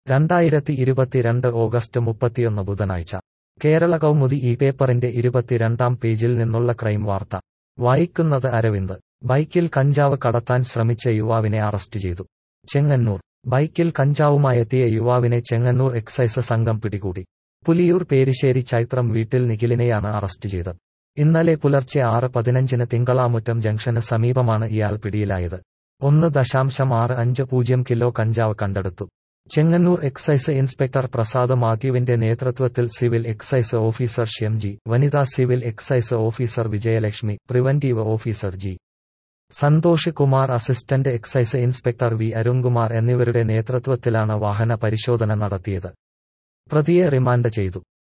രണ്ടായിരത്തി ഇരുപത്തിരണ്ട് ഓഗസ്റ്റ് മുപ്പത്തിയൊന്ന് ബുധനാഴ്ച കേരള കൗമുദി ഈ പേപ്പറിന്റെ ഇരുപത്തിരണ്ടാം പേജിൽ നിന്നുള്ള ക്രൈം വാർത്ത വായിക്കുന്നത് അരവിന്ദ് ബൈക്കിൽ കഞ്ചാവ് കടത്താൻ ശ്രമിച്ച യുവാവിനെ അറസ്റ്റ് ചെയ്തു ചെങ്ങന്നൂർ ബൈക്കിൽ കഞ്ചാവുമായെത്തിയ യുവാവിനെ ചെങ്ങന്നൂർ എക്സൈസ് സംഘം പിടികൂടി പുലിയൂർ പേരിശ്ശേരി ചൈത്രം വീട്ടിൽ നിഖിലിനെയാണ് അറസ്റ്റ് ചെയ്തത് ഇന്നലെ പുലർച്ചെ ആറ് പതിനഞ്ചിന് തിങ്കളാമുറ്റം ജംഗ്ഷന് സമീപമാണ് ഇയാൾ പിടിയിലായത് ഒന്ന് ദശാംശം ആറ് അഞ്ച് പൂജ്യം കിലോ കഞ്ചാവ് കണ്ടെടുത്തു ചെങ്ങന്നൂർ എക്സൈസ് ഇൻസ്പെക്ടർ പ്രസാദ് മാത്യുവിന്റെ നേതൃത്വത്തിൽ സിവിൽ എക്സൈസ് ഓഫീസർ ഷ്യംജി വനിതാ civil excise officer Vijayalakshmi preventive officer G Santhosh Kumar assistant excise inspector V Arunkumar എന്നിവരുടെ നേതൃത്വത്തിലാണ് വാഹന പരിശോധന നടത്തിയത് പ്രതിയെ റിമാൻഡ് ചെയ്തു